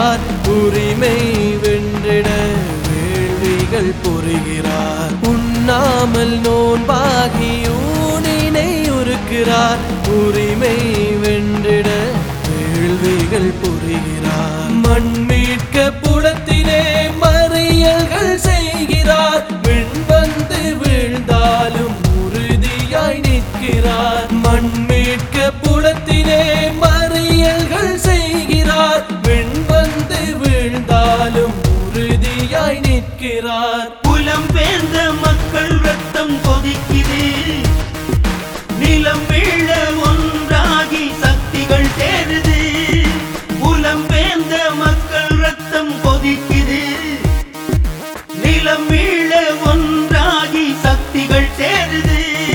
உருக்குகிறார் உரிமை வென்றிட வேள்விகள் புரிகிறார் உண்ணாமல் நோன்பாகி ஊனினை உருக்கிறார் உரிமை வென்றிட வேள்விகள் புரிகிறார் மண் மீட்க புலத்திலே மறியல்கள் செய்கிறார் விண் வந்து வீழ்ந்தாலும் உறுதியாய் நிற்கிறார் மண் மீட்க புலத்திலே மறியல்கள் செய்கிறார் விண் வந்து வீழ்ந்தாலும் உறுதியாய் நிற்கிறார் புலம் பேர்ந்த மக்கள் ரத்தம் கொதிக்குது நிலம் வீழ ஒன்றாகி சக்திகள் சேருது புலம் பேர்ந்த மக்கள் ரத்தம் கொதிக்குது நிலம் வீழ ஒன்றாகி சக்திகள் சேருது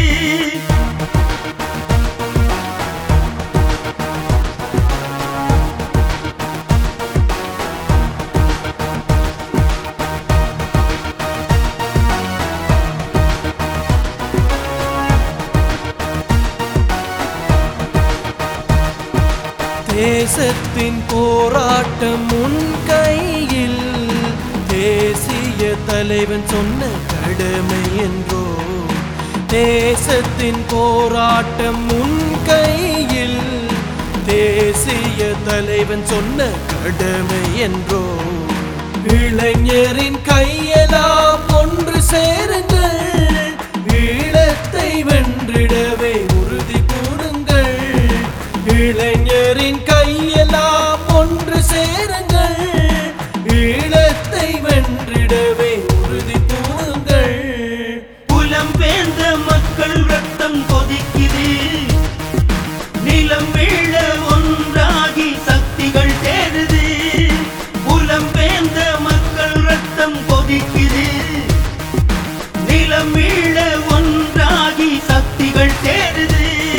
தேசத்தின் போராட்டம் உன் கையில் தேசிய தலைவன் சொன்ன கடமை என்றோ தேசத்தின் போராட்டம் உன் கையில் தேசிய தலைவன் சொன்ன கடமை என்றோ இளைஞரின் கையெல்லாம் ஒன்று சேருங்கள் ஈழத்தை வென்றிடவே உறுதி கூறுங்கள் இளைஞரின் கையெல்லாம் ஒன்று சேருங்கள் ஈழத்தை வென்றிடவே உறுதி கூறுங்கள் புலம் பேர்ந்த மக்கள் ரத்தம் கொதிக்குது நிலம் வீழ ஒன்றாகி சக்திகள் சேருது புலம் பேர்ந்த மக்கள் ரத்தம் கொதிக்குது நிலம் வீழ ஒன்றாகி சக்திகள் சேருது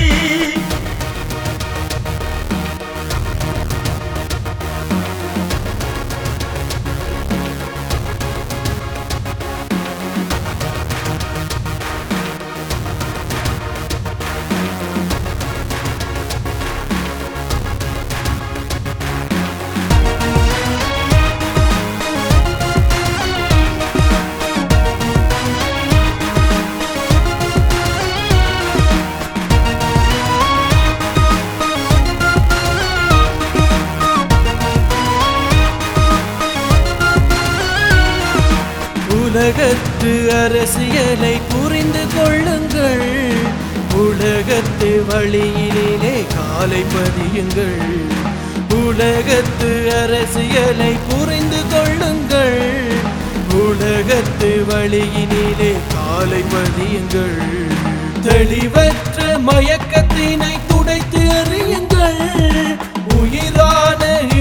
உலகத்து அரசியலை புரிந்து கொள்ளுங்கள் உலகத்து வழியிலே காலை பதியுங்கள் உலகத்து அரசியலை புரிந்து கொள்ளுங்கள் உலகத்து வழியினிலே காலை பதியுங்கள் தெளிவற்ற மயக்கத்தினை துடைத்து எறியுங்கள் உயிரான